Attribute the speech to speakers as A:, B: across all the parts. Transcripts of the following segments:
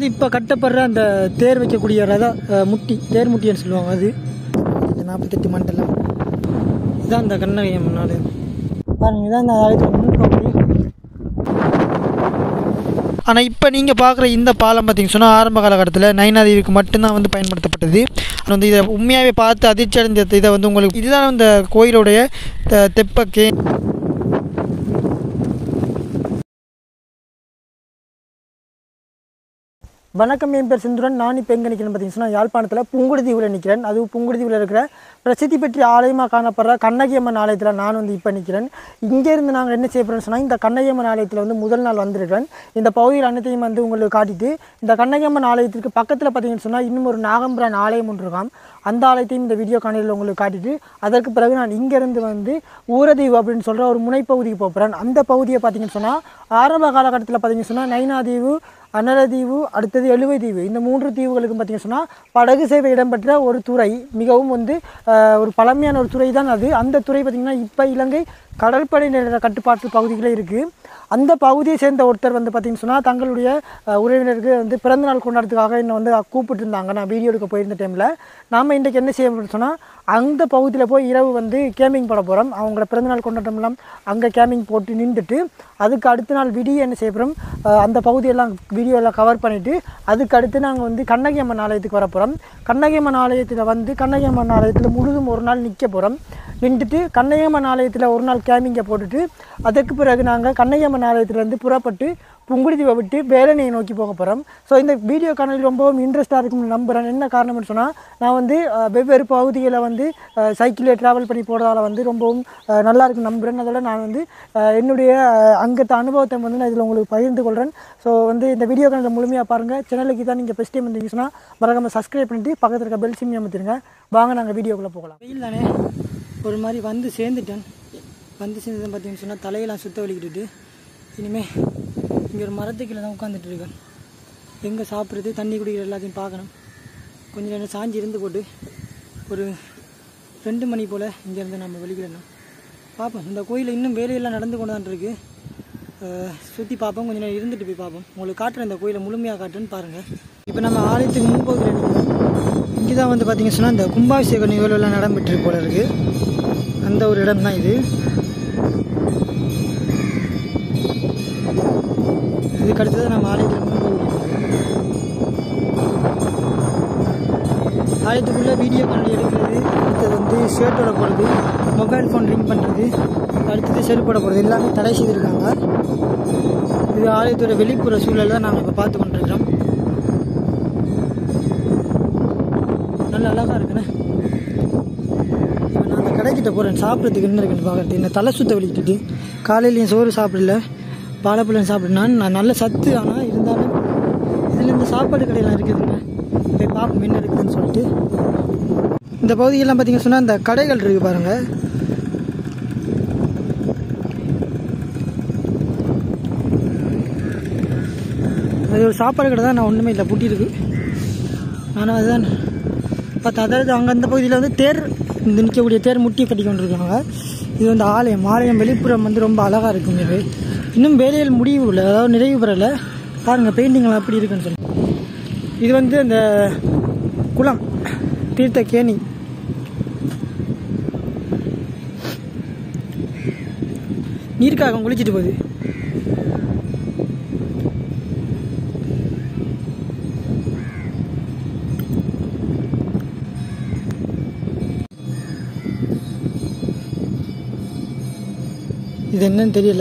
A: வந்து இப்போ கட்டப்படுற அந்த தேர் வைக்கக்கூடிய ரத அஹ், முட்டி தேர் முட்டின்னு சொல்லுவாங்க அது இந்த நாற்பத்தெட்டு மண்டலம் இதுதான் இந்த கண்ணகையம் நாடு பாருங்க இதான் இந்த ஆயிரத்தி முன்பகுதி ஆனால் இப்போ நீங்கள் பார்க்குற இந்த பாலம் பார்த்தீங்க சொன்னால் ஆரம்ப காலகட்டத்தில் நைனாதேவிக்கு மட்டும்தான் வந்து பயன்படுத்தப்பட்டது அது வந்து இதை உண்மையாகவே பார்த்து அதிர்ச்சி அடைந்த இதை வந்து உங்களுக்கு இதுதான் இந்த கோயிலுடைய த- தெப்பக்கே வணக்கம் என் பேர் செந்துரன் நான் இப்போ எங்கே நிற்கிறேன் பார்த்தீங்கன்னா யாழ்ப்பாணத்தில் புங்குடுதீவில் நிற்கிறேன் அது புங்குடுதீவில் இருக்கிற பிரசித்தி பெற்ற ஆலயமாக காணப்படுற கண்ணகியம்மன் ஆலயத்தில் நான் வந்து இப்போ நிற்கிறேன் இங்கேருந்து நாங்கள் என்ன செய்ய போகிறோம்னு சொன்னால் இந்த கண்ணகியம்மன் ஆலயத்தில் வந்து முதல் நாள் வந்திருக்கிறேன் இந்த பகுதியில் அனைத்தையும் வந்து உங்களுக்கு காட்டிட்டு இந்த கண்ணகியம்மன் ஆலயத்திற்கு பக்கத்தில் பார்த்தீங்கன்னு சொன்னால் இன்னும் ஒரு நாகம்பிரான் ஆலயம் ஒன்று இருக்காம் அந்த ஆலயத்தையும் இந்த வீடியோ காணொலியில் உங்களுக்கு காட்டிட்டு அதற்கு பிறகு நான் இங்கேருந்து வந்து ஊரதீவு அப்படின்னு சொல்கிற ஒரு முனைப்பகுதிக்கு போகிறேன் அந்த பகுதியை பார்த்தீங்கன்னு சொன்னால் ஆரம்ப காலகட்டத்தில் பார்த்தீங்கன்னு சொன்னால் நைனாதீவு அனலதீவு அடுத்தது எழுவை தீவு இந்த மூன்று தீவுகளுக்கும் பார்த்தீங்கன்னு சொன்னால் படகு சேவை இடம்பெற்ற ஒரு துறை மிகவும் வந்து அஹ், ஒரு பழமையான ஒரு துறை தான் அது அந்த துறை பார்த்திங்கன்னா இப்போ இலங்கை கடற்படை நிலைய கட்டுப்பாட்டு பகுதிகளே இருக்குது அந்த பகுதியை சேர்ந்த ஒருத்தர் வந்து பார்த்திங்கன்னு சொன்னால் தங்களுடைய அஹ், உறவினருக்கு வந்து பிறந்தநாள் கொண்டாடுறதுக்காக என்னை வந்து கூப்பிட்டு இருந்தாங்க நான் வீடியோ எடுக்க போயிருந்த டைமில் நாம் இன்றைக்கி என்ன செய்ய சொன்னால் அந்த பகுதியில் போய் இரவு வந்து கேம்பிங் போட போகிறோம் அவங்களோட பிறந்தநாள் கொண்டாட்டம்லாம் அங்கே கேம்பிங் போட்டு நின்றுட்டு அதுக்கு அடுத்த நாள் விடிய என்ன செய்ய போகிறோம் அந்த பகுதியெல்லாம் வீடியோ எல்லாம் கவர் பண்ணிவிட்டு அதுக்கு அடுத்து நாங்கள் வந்து கண்ணகியம்மன் ஆலயத்துக்கு வர போகிறோம் கண்ணகியம்மன் ஆலயத்தில் வந்து கண்ணகியம்மன் ஆலயத்தில் முழுதும் ஒரு நாள் நிற்க போகிறோம் நின்றுட்டு கண்ணகியம்மன் ஆலயத்தில் ஒரு நாள் கேம்பிங்கை போட்டுட்டு அதுக்கு பிறகு நாங்கள் கண்ணகியம்மன் ஆலயத்திலேருந்து புறப்பட்டு புங்குடுதீவை விட்டு வேலனையை நோக்கி போக போகிறோம் ஸோ இந்த வீடியோ காணொலி ரொம்பவும் இன்ட்ரெஸ்ட்டாக இருக்கும்னு நம்புகிறேன் என்ன காரணம்னு சொன்னால் நான் வந்து அஹ், வெவ்வேறு பகுதிகளை வந்து சைக்கிளில் ட்ராவல் பண்ணி போகிறதால வந்து ரொம்பவும் அஹ், நல்லா இருக்குன்னு நம்புகிறேன் அதோட நான் வந்து அஹ், என்னுடைய அஹ், அங்கத்த அனுபவத்தை வந்து நான் இதில் உங்களுக்கு பகிர்ந்து கொள்கிறேன் ஸோ வந்து இந்த வீடியோ காணொலி முழுமையாக பாருங்கள் சேனலுக்கு தான் நீங்கள் ஃபஸ்ட் டைம் வந்தீங்க சொன்னால் மறக்காம சப்ஸ்கிரைப் பண்ணிட்டு பக்கத்தில் இருக்க பெல் சிம்மி அமைத்திருங்க வாங்க நாங்கள் வீடியோக்குள்ளே போகலாம் வெயில் தானே ஒரு மாதிரி வந்து சேர்ந்துட்டேன் வந்து சேர்ந்தது பார்த்தீங்கன்னு சொன்னால் தலையெல்லாம் சுத்த வலிக்கிட்டு இனிமே இங்கே ஒரு மரத்துக்குள்ள தான் உட்காந்துட்டு இருக்கேன் எங்கே சாப்பிட்றது தண்ணி குடிக்கிற எல்லாத்தையும் பார்க்கணும் கொஞ்சம் நேரம் சாஞ்சி இருந்து போட்டு ஒரு ரெண்டு மணி போல் இங்கேருந்து நம்ம வெளிக்கிடணும் பார்ப்போம் இந்த கோயிலில் இன்னும் வேலையெல்லாம் நடந்து கொண்டு தான் இருக்கு சுற்றி பார்ப்போம் கொஞ்சம் நேரம் இருந்துட்டு போய் பார்ப்போம் உங்களுக்கு காட்டுறேன் இந்த கோயிலை முழுமையாக காட்டுன்னு பாருங்கள் இப்போ நம்ம ஆலயத்துக்கு முன்பகுதியில் நிற்கிறோம் இங்கே தான் வந்து பார்த்தீங்க சொன்னால் இந்த கும்பாபிஷேக நிகழ்வுலாம் நடைபெற்று போல இருக்குது அந்த ஒரு இடம் தான் இது இதுக்கு அடுத்தது நம்ம ஆலயத்தில் முன்பகுதி ஆலயத்துக்குள்ளே வீடியோ காணொலி எடுக்கிறது அடுத்தது வந்து ஷர்ட்டோட போடுறது மொபைல் ஃபோன் ரிங் பண்ணுறது அடுத்தது செருப்போட போடுறது எல்லாமே தடை செய்திருக்காங்க இது ஆலயத்தோட வெளிப்புற சூழல் தான் நாங்கள் இப்போ பார்த்து கொண்டிருக்கிறோம் நல்ல அழகாக இருக்குண்ணே இப்போ நான் அந்த கடைக்கிட்ட போகிறேன் சாப்பிட்றதுக்கு என்ன இருக்குன்னு பார்க்குறது இந்த தலை சுத்த வலிக்கிட்டு காலையிலையும் சோறு சாப்பிடல வாழைப்பழம் சாப்பிட்னான் நான் நல்ல சத்து ஆனால் இருந்தாலும் இதில் இந்த சாப்பாடு கடையெல்லாம் இருக்குதுங்க போய் பார்ப்போம் என்ன இருக்குதுன்னு சொல்லிட்டு இந்த பகுதியெல்லாம் பார்த்தீங்க சொன்னால் இந்த கடைகள் இருக்குது பாருங்கள் அது ஒரு சாப்பாடு கடை தான் நான் ஒன்றுமே இல்லை பூட்டி இருக்கு நானும் அதுதான் பார்த்தேன் அதாவது அங்கே அந்த பகுதியில் வந்து தேர் இந்த நிற்கக்கூடிய தேர் முட்டி கட்டி கொண்டிருக்காங்க இது வந்து ஆலயம் ஆலயம் வெளிப்புறம் வந்து ரொம்ப அழகாக இருக்கும் இது இன்னும் வேலையில் முடிவு இல்லை அதாவது நிறைவு பெறலை பாருங்கள் பெயிண்டிங்லாம் எப்படி இருக்குன்னு சொல்லி இது வந்து அந்த குளம் தீர்த்த கேணி நீர்க்காகம் குளிச்சிட்டு போகுது இது என்னன்னு தெரியல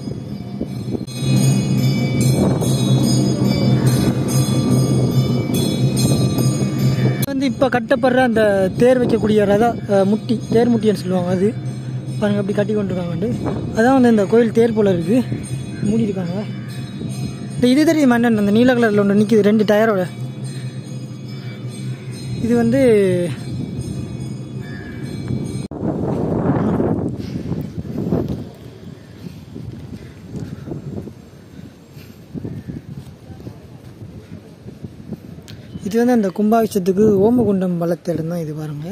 A: வந்து இப்போ கட்டப்படுற அந்த தேர் வைக்கக்கூடிய ரத அஹ், முட்டி தேர் முட்டின்னு சொல்லுவாங்க அது பாருங்க அப்படி கட்டி கொண்டிருக்காங்க அதான் வந்து இந்த கோயில் தேர் போல இருக்கு மூடி இருக்காங்க இந்த இது தெரியுமா என்னன்னு அந்த நீல கலரில் ஒன்று நிற்கிது ரெண்டு டயரோட இது வந்து இது வந்து அந்த கும்பாபிஷத்துக்கு ஓமகுண்டம் வளர்த்த இடம் தான் இது பாருங்க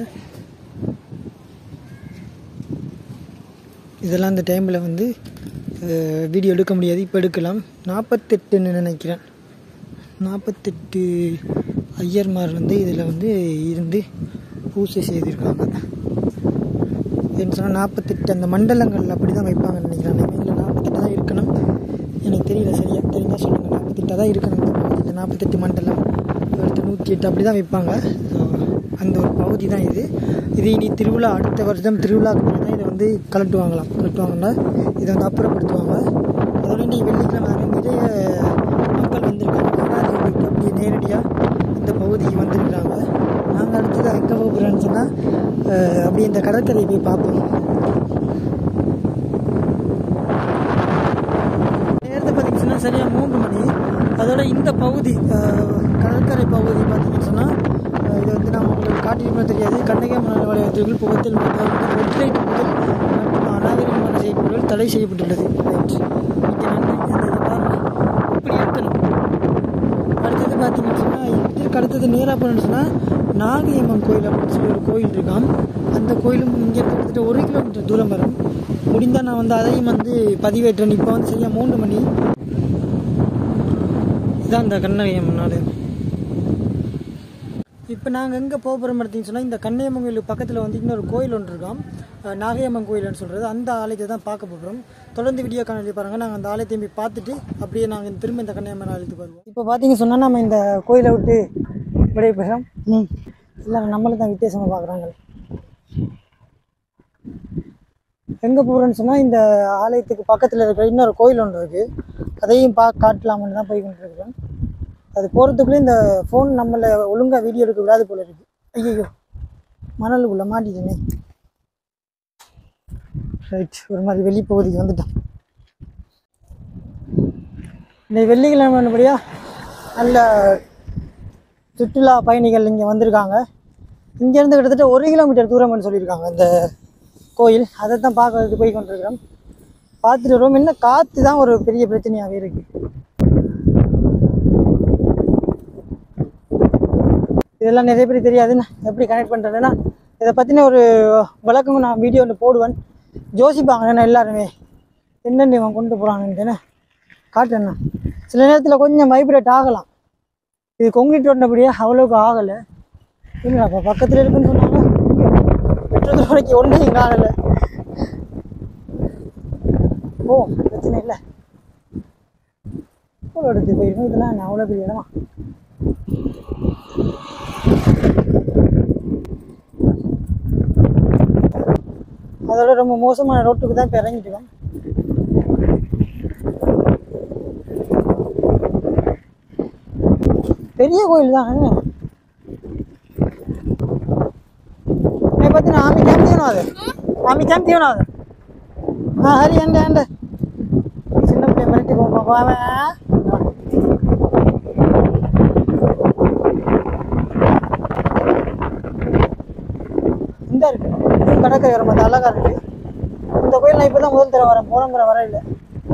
A: இதெல்லாம் அந்த டைமில் வந்து வீடியோ எடுக்க முடியாது இப்போ எடுக்கலாம் நாற்பத்தெட்டுன்னு நினைக்கிறேன் நாற்பத்தெட்டு ஐயர்மார் வந்து இதில் வந்து இருந்து பூஜை செய்திருக்காங்க என்ன சொன்னால் நாற்பத்தெட்டு அந்த மண்டலங்கள் அப்படி தான் வைப்பாங்கன்னு நினைக்கிறேன் இதில் நாற்பத்தெட்டு தான் இருக்கணும் எனக்கு தெரியல சரியா தெரிஞ்சால் சொல்லுங்கள் நாற்பத்தெட்டாக தான் இருக்கணும் இந்த பகுதியில் நாற்பத்தெட்டு மண்டலம் அடுத்து நூற்றி எட்டு அப்படி தான் வைப்பாங்க So, அந்த ஒரு பகுதி தான் இது இது இனி திருவிழா அடுத்த வருஷம் திருவிழாக்கு மேலே தான் இதை வந்து கலட்டுவாங்களாம் கலட்டுவாங்கன்னா இதை வந்து அப்புறப்படுத்துவாங்க அதோட நீ வெள்ளிக்கிழமை தானே நிறைய மக்கள் வந்திருக்காங்க கருணாநிதி வீட்டு அப்படியே நேரடியாக இந்த பகுதிக்கு வந்திருக்கிறாங்க நாங்கள் அடுத்தது எங்கே போகிறோன்னு சொன்னால் அப்படியே இந்த கடற்கரை போய் பார்ப்போம் நேரத்தை பார்த்தீங்கன்னா சரியாக மூன்று மணி அதோட இந்த பகுதி அஹ், கடற்கரை பகுதி பார்த்தீங்கன்னு சொன்னால் இது வந்து நான் உங்களுக்கு காட்டியிருக்கோம் தெரியாது கண்ணகியம்மன் வளையத்திற்குள் புகத்தில் வெற்றிலைட் முதல் மற்றும் அநாகரிகமான செயல்பாடுகள் தடை செய்யப்பட்டுள்ளது ரைட் இங்கே நன்றி இந்த இதை பாருங்க இப்படி இருக்கணும் அடுத்தது பார்த்தீங்கன்னு சொன்னால் இதற்கு அடுத்தது நேராக போனோம்னு சொன்னால் நாகியம்மன் கோயில் அப்படின்னு சொல்லி ஒரு கோயில் இருக்காம் அந்த கோயிலும் இங்கே கிட்டத்தட்ட ஒரு கிலோமீட்டர் தூரம் வரும் முடிந்தால் நான் வந்து அதையும் வந்து பதிவேற்றேன் இப்போ வந்து சரியாக மூணு மணி இதான் இந்த கண்ணகியம்மன் நாடு இப்போ நாங்கள் எங்கே போக போகிறோம் பார்த்தீங்கன்னு சொன்னால் இந்த கண்ணையம்மன் கோயில் பக்கத்தில் வந்து இன்னொரு கோயில் ஒன்று இருக்காம் அஹ் நாகையம்மன் கோயில்னு சொல்கிறது அந்த ஆலயத்தை தான் பார்க்க போகிறோம் தொடர்ந்து வீடியோ காணொலி பாருங்கள் நாங்கள் அந்த ஆலயத்தையும் போய் பார்த்துட்டு அப்படியே நாங்கள் திரும்ப இந்த கண்ணையம்மன் ஆலயத்துக்கு வருவோம் இப்போ பார்த்தீங்க சொன்னால் நம்ம இந்த கோயிலை விட்டு விடைய போகிறோம் ம் இல்லை நம்மளும் தான் வித்தியாசமாக பார்க்குறாங்க எங்கே போகிறோன்னு சொன்னால் இந்த ஆலயத்துக்கு பக்கத்தில் இருக்கிற இன்னொரு கோயில் ஒன்று இருக்குது அதையும் பா காட்டலாம்னு தான் போய் கொண்டு இருக்கிறோம் அது போகிறதுக்குள்ளே இந்த ஃபோன் நம்மளை ஒழுங்காக வீடியோ எடுக்க விடாது போல இருக்கு ஐயோ மணலுக்குள்ளே மாட்டிட்டேனே ரைட் ஒரு மாதிரி வெளிப்பகுதிக்கு வந்துட்டோம் இன்னைக்கு வெள்ளிக்கிழமைபடியா நல்ல சுற்றுலா பயணிகள் இங்கே வந்திருக்காங்க இங்கேருந்து கிட்டத்தட்ட ஒரு கிலோமீட்டர் தூரம்னு சொல்லியிருக்காங்க இந்த கோயில் அதை தான் பார்க்கறதுக்கு போய் கொண்டிருக்கிறோம் பார்த்துட்டு வருவோம் இன்னும் காற்று தான் ஒரு பெரிய பிரச்சனையாகவே இருக்குது இதெல்லாம் நிறைய பேர் தெரியாதுன்னு எப்படி கனெக்ட் பண்ணுறதுன்னா இதை பற்றின ஒரு விளக்கம் நான் வீடியோ ஒன்று போடுவேன் யோசிப்பாங்க எல்லாருமே என்னென்ன இவன் கொண்டு போகிறானுன்னு காட்டுறேண்ணா சில நேரத்தில் கொஞ்சம் வைப்ரேட் ஆகலாம் இது கொங்கிட்டு வந்தபடியே அவ்வளோக்கு ஆகலை இல்லைடா அப்போ பக்கத்தில் இருக்குன்னு சொன்னாங்க பெட்ரோல் துறைக்கு ஒன்றையும் காணலை ஓ பிரச்சனை இல்லை ஃபோட்டோ எடுத்து போயிருக்கோம் இதெல்லாம் என்ன அவ்வளோ பெரிய இடமா அதோட ரொம்ப மோசமான ரோட்டுக்கு தான் இப்போ இறங்கிட்டு இருக்கோம் பெரிய கோயில் தான் ಪತ್ತಿನ ಆಮಿ ಕೆಂಪ್ತೀವನ ಅದು ಆಮಿ ಕೆಂಪ್ತೀವನ ಅದು ಹಾಂ ಹರಿ ಅಂಡೆ ಅಂಡೆ ಚಿನ್ನ பிள்ளை மிரட்டி போப்பா அவன் இந்த இருக்கு இது கடற்கரை வரும் அது அழகா இருக்கு இந்த கோயில் நான் இப்போ தான் முதல் தடவை வரேன் போன முறை வர இல்லை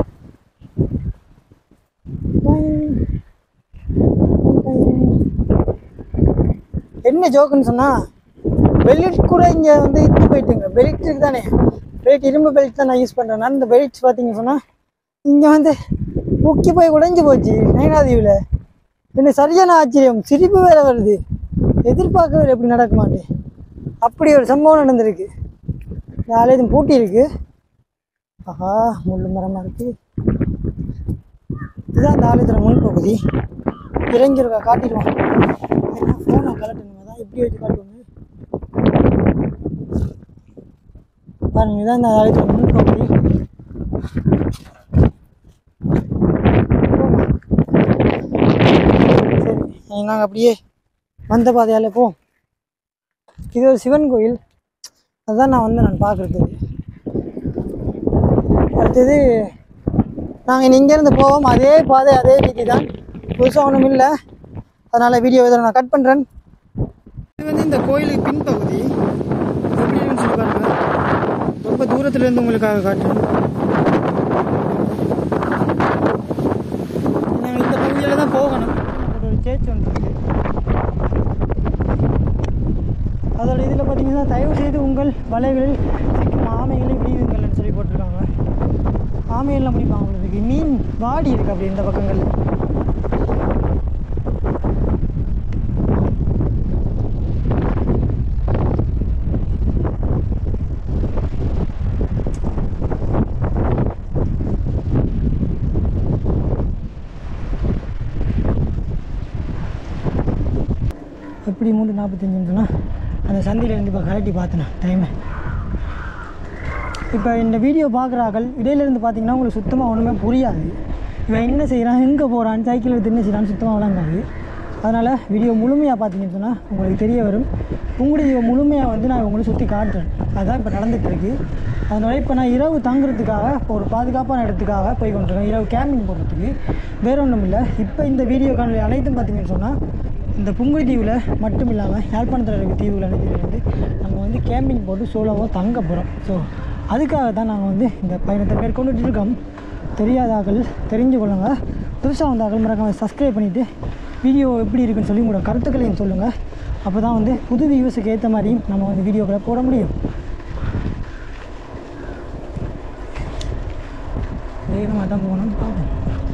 A: என்ன ஜோக்குன்னு சொன்னா பெல்ட் கூட இங்கே வந்து இட்டு போயிட்டுங்க பெல்ட் இருக்கு தானே பெல்ட் இரும்பு பெல்ட் தான் நான் யூஸ் பண்ணுறேன் நான் இந்த பெல்ட் பார்த்தீங்கன்னு சொன்னால் இங்கே வந்து முக்கி போய் உடைஞ்சு போச்சு நயனாதீவில் என்ன சரியான ஆச்சரியம் சிரிப்பு வேற வருது எதிர்பார்க்கவே எப்படி நடக்க மாட்டேன் அப்படி ஒரு சம்பவம் நடந்திருக்கு இந்த ஆலயத்தின் பூட்டி இருக்கு ஆஹா முள்ளு மரமாக இருக்கு இதுதான் அந்த ஆலயத்தில் முன் பகுதி இறங்கிருக்கா காட்டிடுவான் என்ன ஃபோனை கலட்டணுமா தான் எப்படி வச்சு காட்டுவோமே பாருங்க இதான் இந்த ஆலயத்தில் முன் பகுதி சரி நாங்கள் அப்படியே வந்த பாதையால் போவோம் இது ஒரு சிவன் கோயில் அதுதான் நான் வந்து நான் பார்க்குறதுக்கு அடுத்தது நாங்கள் இனி இங்கேருந்து போவோம் அதே பாதை அதே வீதி தான் புதுசாக ஒன்றும் இல்லை அதனால் வீடியோ இதில் நான் கட் பண்ணுறேன் இது வந்து இந்த கோயிலுக்கு பின்பகுதி எப்படி இருக்குன்னு சொல்லி பாருங்க ரொம்ப தூரத்துல இருந்து உங்களுக்காக காட்டுறேன் நாங்கள் இந்த பகுதியில் தான் போகணும் ஒரு சேர்ச் ஒன்று இருக்கு அதோட இதில் பார்த்தீங்கன்னா தயவு செய்து உங்கள் வலைகளில் சிக்கும் ஆமைகளை விடுவீங்கள்னு சொல்லி போட்டிருக்காங்க ஆமையெல்லாம் பிடிப்பாங்க உங்களுக்கு மீன் வாடி இருக்கு அப்படி இந்த பக்கங்களில் இப்படி மூணு நாற்பத்தஞ்சுன்னா அந்த சந்தையிலேருந்து இப்போ கலட்டி பார்த்தேன் டைமை இப்போ இந்த வீடியோ பார்க்குறாக்கள் இடையிலேருந்து பார்த்தீங்கன்னா உங்களுக்கு சுத்தமாக ஒன்றுமே புரியாது இவன் என்ன செய்கிறான் எங்கே போகிறான் சைக்கிள் எடுத்து என்ன செய்கிறான்னு சுத்தமாக விளங்காது அதனால் வீடியோ முழுமையாக பார்த்தீங்கன்னு சொன்னால் உங்களுக்கு தெரிய வரும் உங்களுடைய முழுமையாக வந்து நான் உங்களுக்கு சுற்றி காட்டுறேன் அதுதான் இப்போ நடந்துட்டு இருக்கு அதனால் இப்போ நான் இரவு தங்குறதுக்காக இப்போ ஒரு பாதுகாப்பான இடத்துக்காக போய் கொண்டிருக்கேன் இரவு கேம்பிங் போடுறதுக்கு வேற ஒன்றும் இல்லை இப்போ இந்த வீடியோ காணொலி அனைத்தும் பார்த்தீங்கன்னு சொன்னால் இந்த புங்குழி தீவில் மட்டும் இல்லாமல் யாழ்ப்பாணத்தில் இருக்க தீவுகள் அனைத்தையும் வந்து நம்ம வந்து கேம்பிங் போட்டு சோலோவாக தங்க போகிறோம் ஸோ அதுக்காக தான் நாங்கள் வந்து இந்த பயணத்தை மேற்கொண்டுட்டு இருக்கோம் தெரியாத ஆக்கள் தெரிஞ்சு கொள்ளுங்க புதுசாக வந்த ஆக்கள் மறக்காம சப்ஸ்கிரைப் பண்ணிவிட்டு வீடியோ எப்படி இருக்குன்னு சொல்லி உங்களோட கருத்துக்களையும் சொல்லுங்கள் அப்போ தான் வந்து புது வியூஸுக்கு ஏற்ற மாதிரியும் நம்ம வந்து வீடியோக்களை போட முடியும் வேகமாக தான் போகணும் பார்ப்போம்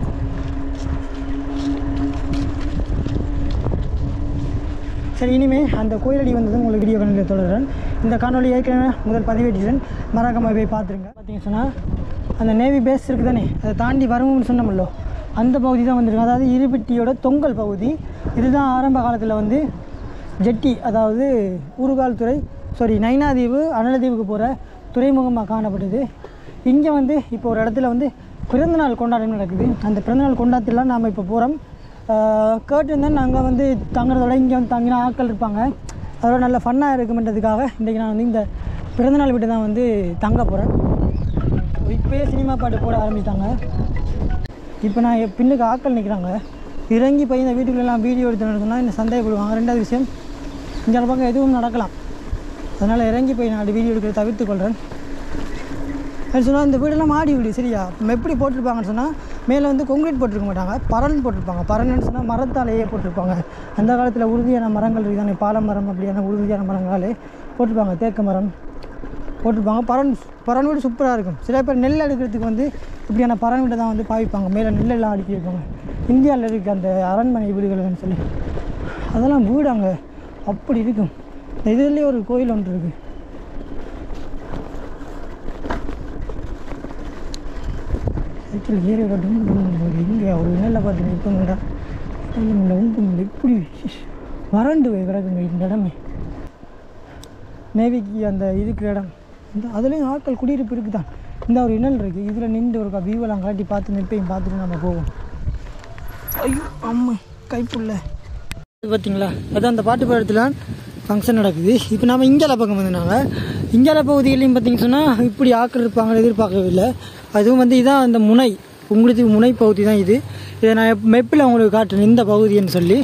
A: சரி இனிமேல் அந்த கோயிலடி வந்ததும் உங்களுக்கு வீடியோ காணொலியை தொடர்றேன் இந்த காணொலி ஏற்கனவே முதல் பதிவேற்றிடன் மறக்காம போய் பார்த்துருங்க பார்த்தீங்க சொன்னால் அந்த நேவி பேஸ் இருக்குது தானே அதை தாண்டி வரும்னு சொன்னோம்ல அந்த பகுதி தான் வந்திருக்கு அதாவது இருபட்டியோட தொங்கல் பகுதி இதுதான் ஆரம்ப காலத்தில் வந்து ஜெட்டி அதாவது ஊறுகால் துறை சாரி நைனாதீவு அனலதீவுக்கு போகிற துறைமுகமாக காணப்படுது இங்கே வந்து இப்போ ஒரு இடத்துல வந்து பிறந்தநாள் கொண்டாட்டம் நடக்குது அந்த பிறந்தநாள் கொண்டாட்டத்தில் நாம் இப்போ போகிறோம் கேட்டு நாங்கள் வந்து தங்குறதோட இங்கே வந்து தங்கினா ஆட்கள் இருப்பாங்க அதோட நல்ல ஃபன்னாக இருக்குமென்றதுக்காக இன்றைக்கி நான் வந்து இந்த பிறந்தநாள் வீட்டு தான் வந்து தங்க போகிறேன் இப்போயே சினிமா பாட்டு போட ஆரம்பித்தாங்க இப்போ நான் என் பின்னுக்கு ஆட்கள் நிற்கிறாங்க இறங்கி போய் இந்த வீட்டுக்குள்ளெல்லாம் வீடியோ எடுத்து சொன்னால் என்ன சந்தேகப்படுவாங்க ரெண்டாவது விஷயம் இங்கே பக்கம் எதுவும் நடக்கலாம் அதனால் இறங்கி போய் நான் வீடியோ எடுக்கிறத தவிர்த்து கொள்கிறேன் அது சொன்னால் இந்த வீடெல்லாம் மாடி வீடு சரியா நம்ம எப்படி போட்டிருப்பாங்கன்னு சொன்னால் மேலே வந்து கொங்கிரீட் போட்டிருக்க மாட்டாங்க பரன் போட்டிருப்பாங்க பரன்னு சொன்னால் மரத்தாலேயே போட்டிருப்பாங்க அந்த காலத்தில் உறுதியான மரங்கள் இருக்குதானே பால மரம் அப்படியான உறுதியான மரங்களாலே போட்டிருப்பாங்க தேக்கு மரம் போட்டிருப்பாங்க பரன் பரன் வீடு சூப்பராக இருக்கும் சில பேர் நெல் எடுக்கிறதுக்கு வந்து இப்படியான பரன் வீட்டை தான் வந்து பாவிப்பாங்க மேலே நெல்லெல்லாம் அடுக்கி வைப்பாங்க இந்தியாவில் இருக்க அந்த அரண்மனை வீடுகள்னு சொல்லி அதெல்லாம் வீடு அங்கே அப்படி இருக்கும் இதுலேயே ஒரு கோயில் ஒன்று இருக்குது சைக்கிள் ஏறி கட்டும் இங்கே ஒரு நெல்லை பார்த்து நிற்பங்கடா இல்லை உண்டு இப்படி வறண்டு போய் கிடக்குங்க இந்த இடமே நேவிக்கு அந்த இருக்கிற இடம் இந்த அதுலேயும் ஆட்கள் குடியிருப்பு இருக்குதான் இந்த ஒரு இணல் இருக்குது இதில் நின்று ஒரு வியூவெல்லாம் காட்டி பார்த்து நிற்பையும் பார்த்துட்டு நம்ம போவோம் ஐயோ அம்மா கைப்புள்ள இது பார்த்தீங்களா அதான் அந்த பாட்டு பாடத்தில் ஃபங்க்ஷன் நடக்குது இப்போ நம்ம இங்கால பக்கம் வந்தாங்க இங்கால பகுதியிலையும் பார்த்தீங்கன்னு சொன்னால் இப்படி ஆட்கள் இருப்பாங்க எதிர்பார்க்கவே இல்லை அதுவும் வந்து இதான் அந்த முனை உங்களுக்கு முனை பகுதி தான் இது இதை நான் மெப்பில் உங்களுக்கு காட்டுறேன் இந்த பகுதின்னு சொல்லி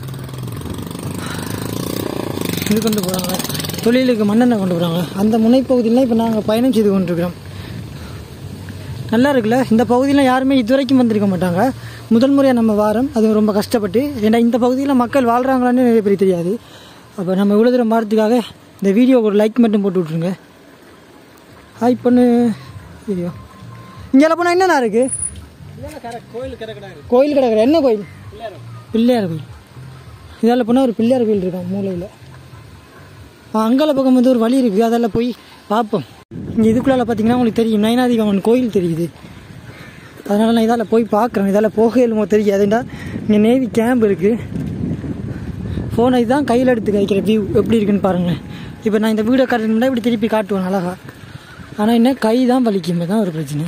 A: இது கொண்டு போகிறாங்க தொழிலுக்கு மண்ணெண்ணெய் கொண்டு போகிறாங்க அந்த முனைப்பகுதியில் இப்போ நாங்கள் பயணம் செய்து கொண்டிருக்கிறோம் நல்லா இருக்குல்ல இந்த பகுதியில் யாருமே இதுவரைக்கும் வந்திருக்க மாட்டாங்க முதல் முறையாக நம்ம வாரம் அது ரொம்ப கஷ்டப்பட்டு ஏன்னா இந்த பகுதியில் மக்கள் வாழ்கிறாங்களான்னு நிறைய பேர் தெரியாது அப்போ நம்ம இவ்வளோ தூரம் வாரத்துக்காக இந்த வீடியோக்கு ஒரு லைக் மட்டும் போட்டு விட்ருங்க ஹாய் பண்ணு வீடியோ இங்கே போனால் என்னென்ன இருக்குது கோயில் கிடக்குற என்ன கோயில் பிள்ளையார் கோயில் இதால் போனால் ஒரு பிள்ளையார் கோயில் இருக்கான் மூலையில் அங்கால பக்கம் வந்து ஒரு வழி இருக்குது அதெல்லாம் போய் பார்ப்போம் இங்கே இதுக்குள்ளால பார்த்தீங்கன்னா உங்களுக்கு தெரியும் நயனாதிகமன் கோயில் தெரியுது அதனால் நான் இதால் போய் பார்க்குறேன் இதால் போக இயலுமோ தெரியாதுண்டா இங்கே நேவி கேம்ப் இருக்குது ஃபோனை இதுதான் கையில் எடுத்து கைக்கிற வியூ எப்படி இருக்குன்னு பாருங்களேன் இப்போ நான் இந்த வீடியோ காட்டுறதுனா இப்படி திருப்பி காட்டுவேன் அழகா ஆனால் என்ன கை தான் வலிக்கும் தான் ஒரு பிரச்சனை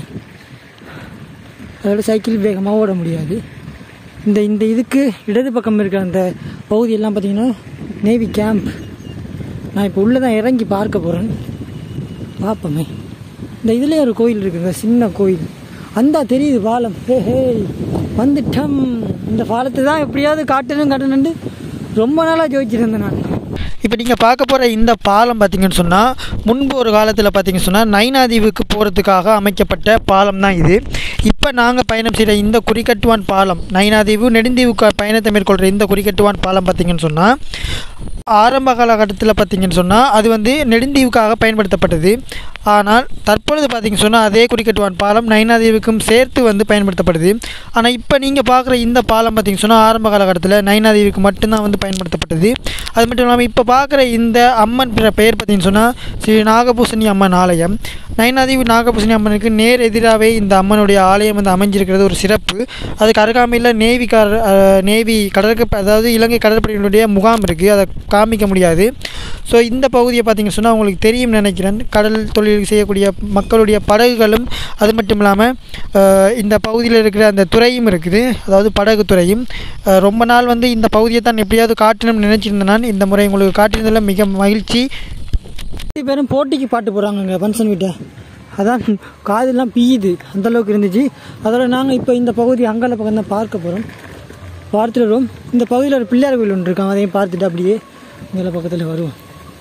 A: அதோட சைக்கிள் வேகமாக ஓட முடியாது இந்த இந்த இதுக்கு இடது பக்கம் இருக்கிற அந்த பகுதியெல்லாம் பார்த்தீங்கன்னா நேவி கேம்ப் நான் இப்போ உள்ளே தான் இறங்கி பார்க்க போகிறேன் பார்ப்போமே இந்த இதுலேயே ஒரு கோயில் இருக்குங்க சின்ன கோயில் அந்த தெரியுது பாலம் ஹே ஹே வந்துட்டம் இந்த பாலத்தை தான் எப்படியாவது காட்டணும் காட்டணுன்ட்டு ரொம்ப நாளாக ஜோதிச்சிருந்தேன் நான் இப்போ நீங்கள் பார்க்க போகிற இந்த பாலம் பார்த்தீங்கன்னு சொன்னால் முன்பு ஒரு காலத்தில் பார்த்தீங்கன்னு சொன்னால் நைனாதீவுக்கு போகிறதுக்காக அமைக்கப்பட்ட பாலம் தான் இது இப்போ நாங்கள் பயணம் செய்கிற இந்த குறிக்கட்டுவான் பாலம் நைனாதீவு நெடுந்தீவுக்கு பயணத்தை மேற்கொள்கிற இந்த குறிக்கட்டுவான் பாலம் பார்த்தீங்கன்னு சொன்னால் ஆரம்ப காலகட்டத்தில் பார்த்தீங்கன்னு சொன்னால் அது வந்து நெடுந்தீவுக்காக பயன்படுத்தப்பட்டது ஆனால் தற்பொழுது பார்த்தீங்கன்னு சொன்னால் அதே குறிக்கட்டுவான் பாலம் நைனாதீவுக்கும் சேர்த்து வந்து பயன்படுத்தப்படுது ஆனால் இப்போ நீங்கள் பார்க்குற இந்த பாலம் பார்த்தீங்கன்னு சொன்னால் ஆரம்ப காலகட்டத்தில் நைனாதீவுக்கு மட்டும்தான் வந்து பயன்படுத்தப்பட்டது அது மட்டும் இல்லாமல் இப்போ பார்க்குற இந்த அம்மன் பெ- பெயர் பார்த்தீங்கன்னு சொன்னால் ஸ்ரீ நாகபூசணி அம்மன் ஆலயம் நயனாதேவி நாகபூசணி அம்மனுக்கு நேர் எதிராகவே இந்த அம்மனுடைய ஆலயம் வந்து அமைஞ்சிருக்கிறது ஒரு சிறப்பு அதுக்கு அருகாமையில் நேவி கர அஹ், நேவி கடற்க அதாவது இலங்கை கடற்படையினுடைய முகாம் இருக்குது அதை காமிக்க முடியாது ஸோ இந்த பகுதியை பார்த்தீங்கன்னு சொன்னால் உங்களுக்கு தெரியும் நினைக்கிறேன் கடல் தொழில் செய்யக்கூடிய மக்களுடைய படகுகளும் அது மட்டும் இல்லாமல் இந்த பகுதியில் இருக்கிற அந்த துறையும் இருக்குது அதாவது படகு துறையும் அஹ், ரொம்ப நாள் வந்து இந்த பகுதியை தான் எப்படியாவது காட்டணும்னு நினச்சிருந்தேன் நான் இந்த முறை உங்களுக்கு காட்டினதில் மிக மகிழ்ச்சி பேரும் போட்டிக்கு பாட்டு போடுறாங்கங்க ஃபங்க்ஷன் வீட்டை அதான் காதெல்லாம் பிய்யுது அந்த அளவுக்கு இருந்துச்சு அதோட நாங்கள் இப்போ இந்த பகுதி அங்கால பக்கம் தான் பார்க்க போகிறோம் பார்த்துட்டு வருவோம் இந்த பகுதியில் ஒரு பிள்ளையார் கோயில் ஒன்று இருக்கான் அதையும் பார்த்துட்டு அப்படியே இங்கே பக்கத்தில் வருவோம்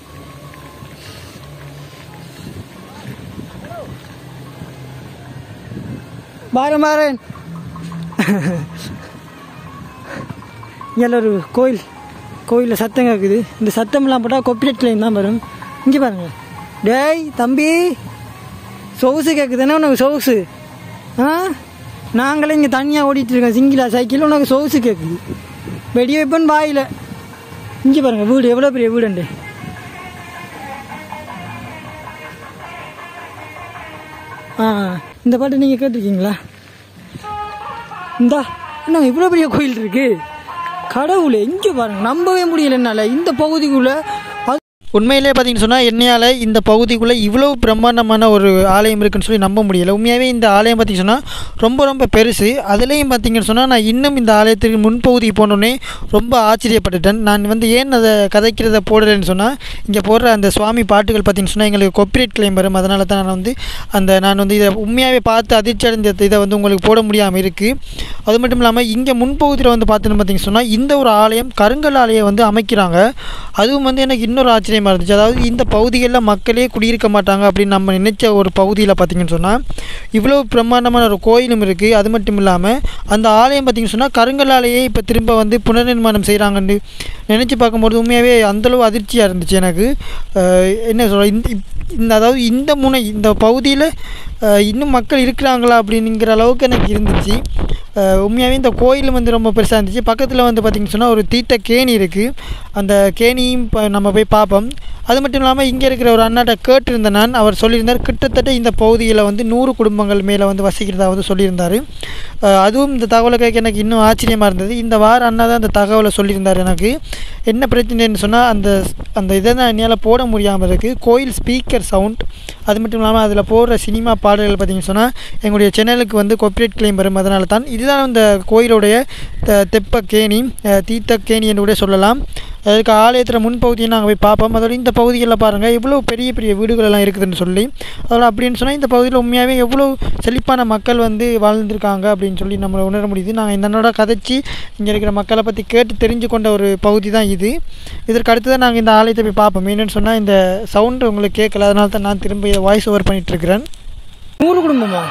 A: பாரன் பாரன் இங்கே ஒரு கோயில் கோயிலில் சத்தம் கேட்குது இந்த சத்தம்லாம் போட்டால் கொப்பிரைட் கிளைம் தான் வரும் இங்கே பாருங்க டேய் தம்பி சொகுசு கேட்குதுன்னா உனக்கு சொகுசு ஆ நாங்களே இங்கே தனியாக ஓடிட்டு இருக்கோம் சிங்கிளா சைக்கிள் உனக்கு சொகுசு கேட்குது வெடி வைப்பேன்னு வாயில் இங்கே பாருங்க வீடு எவ்வளோ பெரிய வீடுண்டு ஆ இந்த பாட்டு நீங்கள் கேட்டிருக்கீங்களா இந்தா என்ன இவ்வளோ பெரிய கோயில் இருக்கு கடவுளே இங்கே பாருங்க நம்பவே முடியல என்னால் இந்த பகுதிக்குள்ள அது உண்மையிலே பார்த்தீங்கன்னு சொன்னால் என்னையால் இந்த பகுதிக்குள்ளே இவ்வளோ பிரம்மாண்டமான ஒரு ஆலயம் இருக்குன்னு சொல்லி நம்ப முடியல உண்மையாகவே இந்த ஆலயம் பார்த்தீங்கன்னு சொன்னால் ரொம்ப ரொம்ப பெருசு அதுலேயும் பார்த்தீங்கன்னு சொன்னால் நான் இன்னும் இந்த ஆலயத்துக்கு முன்பகுதி போனோடனே ரொம்ப ஆச்சரியப்பட்டுட்டேன் நான் வந்து ஏன் அதை கதைக்கிறத போடலைன்னு சொன்னால் இங்கே போடுற அந்த சுவாமி பாட்டுகள் பார்த்தீங்கன்னு சொன்னால் எங்களுக்கு கொப்பிரைட் கிளைம் வரும் அதனால தான் நான் வந்து அந்த நான் வந்து இதை உண்மையாகவே பார்த்து அதிர்ச்சி அடைந்த இதை வந்து உங்களுக்கு போட முடியாமல் இருக்குது அது மட்டும் இல்லாமல் இங்கே முன்பகுதியில் வந்து பார்த்தீங்கன்னு பார்த்தீங்கன்னு சொன்னால் இந்த ஒரு ஆலயம் கருங்கல் ஆலயம் வந்து அமைக்கிறாங்க அதுவும் வந்து எனக்கு இன்னொரு ஆச்சரியமாக இருந்துச்சு அதாவது இந்த பகுதிகளில் மக்களே குடியிருக்க மாட்டாங்க அப்படின்னு நம்ம நினைச்ச ஒரு பகுதியில் பார்த்தீங்கன்னு சொன்னால் இவ்வளோ பிரம்மாண்டமான ஒரு கோயிலும் இருக்குது அது மட்டும் இல்லாமல் அந்த ஆலயம் பார்த்தீங்கன்னு சொன்னால் கருங்கல் ஆலையே இப்போ திரும்ப வந்து புனர்நிர்மாணம் செய்கிறாங்கன்னு நினச்சி பார்க்கும்போது உண்மையாகவே அந்தளவு அதிர்ச்சியாக இருந்துச்சு எனக்கு அஹ் என்ன சொல்ற இந்த இப்- இந்த அதாவது இந்த முனை இந்த பகுதியில் இன்னும் மக்கள் இருக்கிறாங்களா அப்படிங்கிற அளவுக்கு எனக்கு இருந்துச்சு அஹ் உண்மையாகவே இந்த கோயில் வந்து ரொம்ப பெருசாக இருந்துச்சு பக்கத்தில் வந்து பார்த்திங்கன்னு சொன்னால் ஒரு தீர்த்த கேணி இருக்குது அந்த கேணியும் இப்போ நம்ம போய் பார்ப்போம் அது மட்டும் இல்லாமல் இங்கே இருக்கிற ஒரு அண்ணாட்ட கேட்டிருந்தேன் நான் அவர் சொல்லியிருந்தார் கிட்டத்தட்ட இந்த பகுதியில் வந்து நூறு குடும்பங்கள் மேலே வந்து வசிக்கிறதா வந்து சொல்லியிருந்தார் அஹ் அதுவும் இந்த தகவலை கேட்க எனக்கு இன்னும் ஆச்சரியமாக இருந்தது இந்த வார அண்ணா தான் அந்த தகவலை சொல்லியிருந்தார் எனக்கு என்ன பிரச்சனைன்னு சொன்னால் அந்த அந்த இதை தான் என்னால் போட முடியாமல் இருக்குது கோயில் ஸ்பீக்கர் சவுண்ட் அது மட்டும் இல்லாமல் அதில் போடுற சினிமா பாடல்கள் பார்த்தீங்கன்னு சொன்னால் எங்களுடைய சேனலுக்கு வந்து காப்பிரைட் கிளைம் வரும் அதனால தான் இதுதான் இந்த கோயிலுடைய த- தெப்ப கேணி அஹ் தீர்த்த கேணி என்று கூட சொல்லலாம் அதுக்கு ஆலயத்தில் முன்பகுதியை நாங்கள் போய் பார்ப்போம் அதோட இந்த பகுதிகளில் பாருங்கள் எவ்வளோ பெரிய பெரிய வீடுகள் எல்லாம் இருக்குதுன்னு சொல்லி அதோட அப்படின்னு சொன்னால் இந்த பகுதியில் உண்மையாகவே எவ்வளோ செழிப்பான மக்கள் வந்து வாழ்ந்திருக்காங்க அப்படின்னு சொல்லி நம்மளை உணர முடியுது நாங்கள் இந்த கதைச்சி இங்கே இருக்கிற மக்களை பற்றி கேட்டு தெரிஞ்சு கொண்ட ஒரு பகுதி தான் இது இதற்கு அடுத்து தான் நாங்கள் இந்த ஆலயத்தை போய் பார்ப்போம் என்னென்னு சொன்னால் இந்த சவுண்டு உங்களுக்கு கேட்கல அதனால தான் நான் திரும்ப இதை வாய்ஸ் ஓவர் பண்ணிட்டு இருக்கிறேன் நூறு குடும்பமா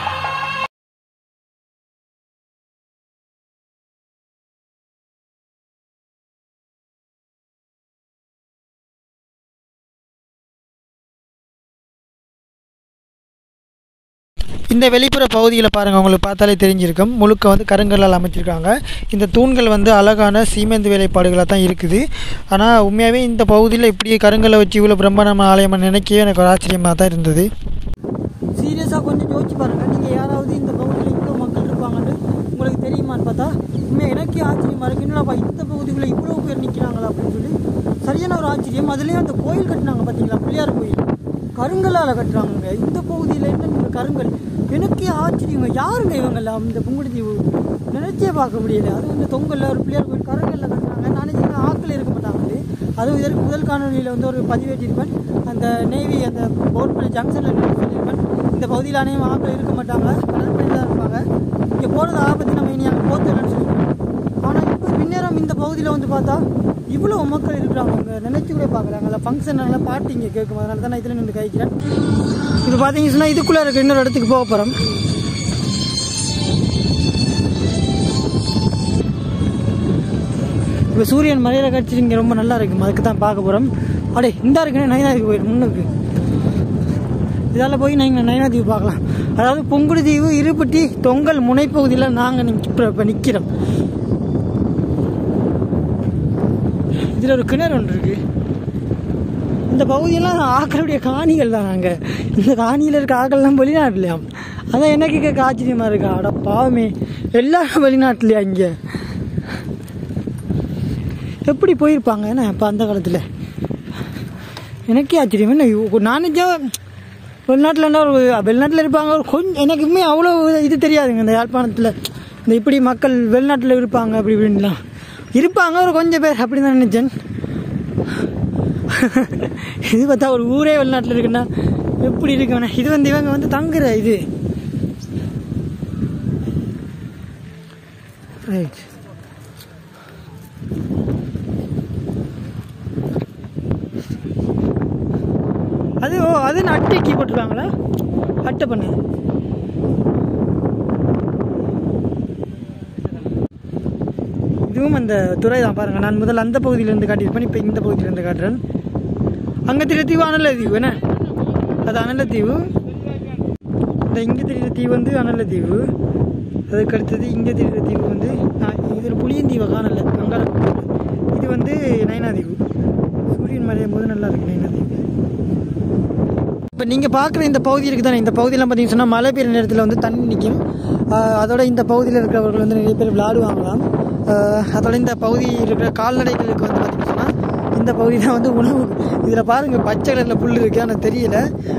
A: இந்த வெளிப்புற பகுதியில் பாருங்கள் உங்களுக்கு பார்த்தாலே தெரிஞ்சிருக்கும் முழுக்க வந்து கருங்கல்லால் அமைச்சிருக்காங்க இந்த தூண்கள் வந்து அழகான சீமெந்து வேலைப்பாடுகளாக தான் இருக்குது ஆனால் உண்மையாகவே இந்த பகுதியில் இப்படியே கருங்கல்லை வச்சு இவ்வளோ பிரம்மாண்டமான ஆலயமாக நினைக்கவே எனக்கு ஒரு ஆச்சரியமாக தான் இருந்தது சீரியஸாக கொஞ்சம் யோசிச்சு பாருங்கள் நீங்கள் யாராவது இந்த பகுதியில் இவ்வளோ மக்கள் இருப்பாங்கன்னு உங்களுக்கு தெரியுமான்னு பார்த்தா உண்மையாக எனக்கே ஆச்சரியமாக இருக்குது என்னடா இந்த பகுதிக்குள்ளே இவ்வளோ பேர் நிற்கிறாங்களா அப்படின்னு சொல்லி சரியான ஒரு ஆச்சரியம் அதுலேயும் அந்த கோயில் கட்டினாங்க பார்த்தீங்களா பிள்ளையார் கோயில் கருங்கல்லால் கட்டுறாங்க இந்த பகுதியில் என்ன இந்த கருங்கல் எனக்கே ஆச்சரியங்க யாருங்க இவங்கெல்லாம் இந்த புங்குடுதீவு நினைச்சே பார்க்க முடியல அதுவும் இந்த தொங்கல்ல ஒரு பிள்ளையார் கோயில் கருங்கல்ல கட்டுறாங்க நானே சொன்னேன், ஆட்கள் இருக்க மாட்டாங்க அதுவும் இதற்கு முதல் காணொலியில் வந்து ஒரு பதிவேற்றிருப்பேன் அந்த நேவி அந்த போர்ட்பள்ளி ஜங்ஷனில் சொல்லியிருப்பேன் இந்த பகுதியில் அனைவரும் ஆட்கள் இருக்க மாட்டாங்க கடற்படை தான் இருப்பாங்க இங்கே போகிறது ஆபத்து நம்ம இனி அங்கே போத்துலன்னு சொல்லியிருக்கேன் ஆனால் இப்போ பின்னேரம் இந்த பகுதியில் வந்து பார்த்தா இவ்வளோ மக்கள் இருக்கிறாங்க அவங்க நினைச்சு கூட பார்க்குறாங்க அந்த ஃபங்க்ஷன் நல்லா பாட்டு இங்கே கேட்கும் அதனால தான் நான் இதில் நின்று கழிக்கிறேன் இப்போ பார்த்தீங்கன்னு சொன்னால் இதுக்குள்ளே இருக்க இன்னொரு இடத்துக்கு போக போகிறோம் இப்போ சூரியன் மலையில காட்சி இங்கே ரொம்ப நல்லா இருக்கும் அதுக்கு தான் பார்க்க போகிறோம் அடே இந்த இருக்குன்னு நயனாதிக்கு போயிடும் முன்னுக்கு இதால் போய் நீங்கள் நயனாதீவு பார்க்கலாம் அதாவது புங்குடுதீவு இருப்பட்டி தொங்கல் முனைப்பகுதியில் நாங்கள் இப்போ நிற்கிறோம் இதில் ஒரு கிணறு ஒன்று இருக்கு இந்த பகுதியெல்லாம் ஆக்களுடைய காணிகள் தான் நாங்கள் இந்த காணியில் இருக்க ஆக்கள்லாம் வெளிநாட்டுலையாம் அதான் எனக்கு கேட்க ஆச்சரியமாக இருக்கா அட பாவமே எல்லாரும் வெளிநாட்டுலையா இங்கே எப்படி போயிருப்பாங்க என்ன இப்போ அந்த காலத்தில் எனக்கே ஆச்சரியம் என்ன இவ- நானே வெளிநாட்டில் என்ன ஒரு வெளிநாட்டில் இருப்பாங்க ஒரு கொஞ்சம் எனக்குமே அவ்வளோ இது தெரியாதுங்க இந்த யாழ்ப்பாணத்தில் இந்த இப்படி மக்கள் வெளிநாட்டில் இருப்பாங்க அப்படி இப்படின்லாம் இருப்பாங்க ஒரு கொஞ்சம் பேர் அப்படி தான் நினச்சேன் இது பார்த்தா ஒரு ஊரே வெளிநாட்டில் இருக்குன்னா எப்படி இருக்குண்ணே இது வந்து இவங்க வந்து தங்குற இது ரைட் அது ஓ அது என்ன அட்டைக்கு போட்டிருக்காங்களா அட்டை பண்ணு இதுவும் அந்த துறை தான் பாருங்க நான் முதல்ல அந்த பகுதியிலேருந்து காட்டியிருப்பேன் இப்போ இந்த பகுதியிலேருந்து காட்டுறேன் அங்கே தெரிய தீவு அனல தீவு என்ன அது அனல தீவு இந்த இங்கே தெரியுற தீவு வந்து அனல தீவு அதுக்கு அடுத்தது இங்கே தெரியுற தீவு வந்து இதில் புளியந்தீவை காணல கங்கார இது வந்து நைனா தீவு சூரியன் மறையும் போது நல்லா இருக்கு நைனா தீவு இப்போ நீங்கள் பார்க்குற இந்த பகுதி இருக்குது தானே இந்த பகுதியெல்லாம் பார்த்தீங்கன்னு சொன்னால் மழை பெய்யுற நேரத்தில் வந்து தண்ணி நிற்கும் ஆஹ் அதோட இந்த பகுதியில் இருக்கிறவர்கள் வந்து நிறைய பேர் விளையாடுவாங்களாம் ஆஹ் அதோட இந்த பகுதியில் இருக்கிற கால்நடைகளுக்கு வந்து பார்த்தீங்கன்னு சொன்னால் இந்த பகுதி தான் வந்து உணவு இதில் பாருங்கள் பச்சை கலரில் புல் இருக்குது ஆனால் தெரியல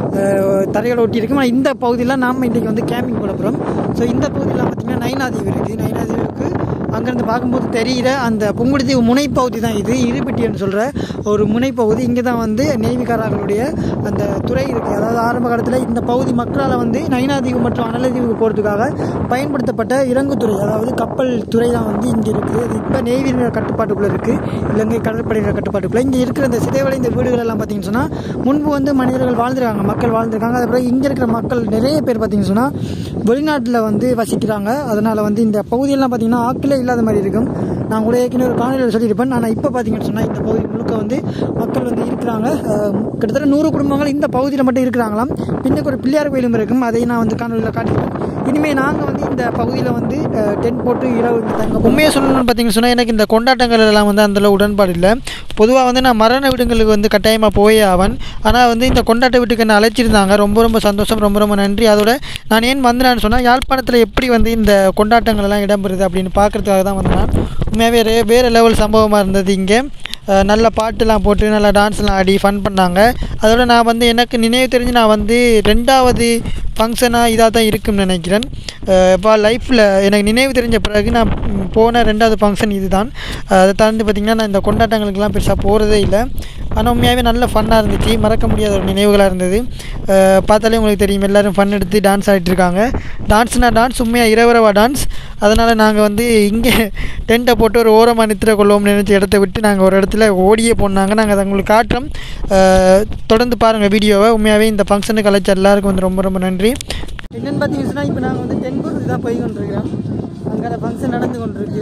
A: ஆஹ் தரையோட ஒட்டி இருக்கும் ஆனால் இந்த பகுதியெல்லாம் நாம் இன்றைக்கி வந்து கேம்பிங் போட போகிறோம் ஸோ இந்த பகுதியில் பார்த்தீங்கன்னா நைனாதீவு இருக்குது நைனாதீவுக்கு அங்கேருந்து பார்க்கும்போது தெரிகிற அந்த புங்குடுதீவு முனைப்பகுதி தான் இது இருபிட்டின்னு சொல்கிற ஒரு முனைப்பகுதி இங்கே தான் வந்து நெய்விகாரர்களுடைய அந்த துறை இருக்குது அதாவது ஆரம்ப காலத்தில் இந்த பகுதி மக்களால் வந்து நைனாதீவு மற்றும் அனலதீவுக்கு போகிறதுக்காக பயன்படுத்தப்பட்ட இறங்குத்துறை அதாவது கப்பல் துறை தான் வந்து இங்கே இருக்குது இது இப்போ நேவியினர் கட்டுப்பாட்டுக்குள்ளே இருக்குது இலங்கை கடற்படையினர் கட்டுப்பாட்டுக்குள்ளே இங்கே இருக்கிற இந்த சிதைவடைந்த வீடுகள் எல்லாம் பார்த்தீங்கன்னு சொன்னால் முன்பு வந்து மனிதர்கள் வாழ்ந்துருக்காங்க மக்கள் வாழ்ந்துருக்காங்க அதுக்கப்புறம் இங்கே இருக்கிற மக்கள் நிறைய பேர் பார்த்தீங்கன்னு சொன்னால் வெளிநாட்டில் வந்து வசிக்கிறாங்க அதனால் வந்து இந்த பகுதியெல்லாம் பார்த்தீங்கன்னா ஆக்கிலே இல்லாத மாதிரி இருக்கும் நான் கூட ஏற்கனவே ஒரு காணொலியில் சொல்லியிருப்பேன் ஆனால் இப்போ பார்த்தீங்கன்னு சொன்னால் இந்த பகுதி முழுக்க வந்து மக்கள் வந்து இருக்கிறாங்க அஹ், கிட்டத்தட்ட நூறு குடும்பங்கள் இந்த பகுதியில் மட்டும் இருக்கிறாங்களாம் பின்னுக்கு ஒரு பிள்ளையார் கோயிலும் இருக்கும் அதை நான் வந்து காணொலியில் காட்டியிருப்பேன் இனிமேல் நாங்கள் வந்து இந்த பகுதியில் வந்து டென்ட் போட்டு இரவு இங்க தங்க உண்மையை சொல்லணும்னு பார்த்தீங்கன்னு சொன்னால் எனக்கு இந்த கொண்டாட்டங்கள் எல்லாம் வந்து அந்தளவு உடன்பாடு இல்லை பொதுவாக வந்து நான் மரண வீடுங்களுக்கு வந்து கட்டாயமாக போயே ஆவன் ஆனால் வந்து இந்த கொண்டாட்ட வீட்டுக்கு என்ன அழைச்சிருந்தாங்க ரொம்ப ரொம்ப சந்தோஷம் ரொம்ப ரொம்ப நன்றி அதோட நான் ஏன் வந்தேன்னு சொன்னால் யாழ்ப்பாணத்தில் எப்படி வந்து இந்த கொண்டாட்டங்கள் எல்லாம் இடம்பெறுது அப்படின்னு பார்க்குறதுக்காக தான் வந்தேன் நான். உண்மையாகவே ரே- வேறு லெவல் சம்பவமாக இருந்தது இங்கே அஹ் நல்ல பாட்டுலாம் போட்டு நல்லா டான்ஸ்லாம் ஆடி ஃபன் பண்ணாங்க அதோட நான் வந்து எனக்கு நினைவு தெரிஞ்சு நான் வந்து ரெண்டாவது ஃபங்க்ஷனாக இதாக தான் இருக்கும்னு நினைக்கிறேன் இப்போ லைஃப்பில் எனக்கு நினைவு தெரிஞ்ச பிறகு நான் ம், போன ரெண்டாவது ஃபங்க்ஷன் இதுதான் அஹ் அதை தாண்டி பார்த்திங்கன்னா நான் இந்த கொண்டாட்டங்களுக்கெல்லாம் பெருசாக போகிறதே இல்லை ஆனால் உண்மையாகவே நல்ல ஃபன்னாக இருந்துச்சு மறக்க முடியாத ஒரு நினைவுகளாக இருந்தது அஹ் பார்த்தாலே உங்களுக்கு தெரியும் எல்லோரும் ஃபன் எடுத்து டான்ஸ் ஆடிட்டு இருக்காங்க டான்ஸ்னால் டான்ஸ் உண்மையாக இரவரவா டான்ஸ் அதனால் நாங்கள் வந்து இங்கே டென்ட்டை போட்டு ஒரு ஓரமாக நித்திர கொள்வோம்னு நினச்ச இடத்த விட்டு நாங்கள் ஒரு இடத்துல ஓடியே போனாங்க நாங்கள் அதை உங்களுக்கு காட்டுறோம் அஹ் தொடர்ந்து பாருங்கள் வீடியோவை உண்மையாகவே இந்த ஃபங்க்ஷனுக்கு அழைச்ச எல்லாருக்கும் வந்து ரொம்ப ரொம்ப நன்றி என்னென்னு பார்த்தீங்கன்னா இப்போ நாங்கள் வந்து டென்பூருக்கு தான் போய் கொண்டிருக்கிறோம் அங்கே ஃபங்க்ஷன் நடந்து கொண்டிருக்கு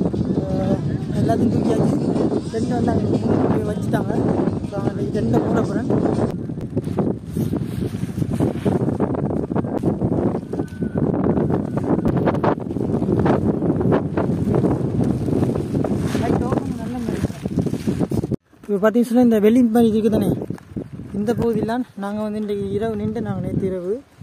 A: அஹ் எல்லாத்தையும் தூக்கியாச்சு டென்ட் வந்து அங்கே முன்னாடி போய் வச்சுட்டாங்க ஸோ அங்கே டென்ட்டை போட போகிறேன் இப்போ பார்த்தீங்கன்னா இந்த வெள்ளி மாதிரி இருக்குது தானே இந்த பகுதியெலாம் நாங்கள் வந்து இன்றைக்கு இரவு நின்று நாங்கள் நேற்று இரவு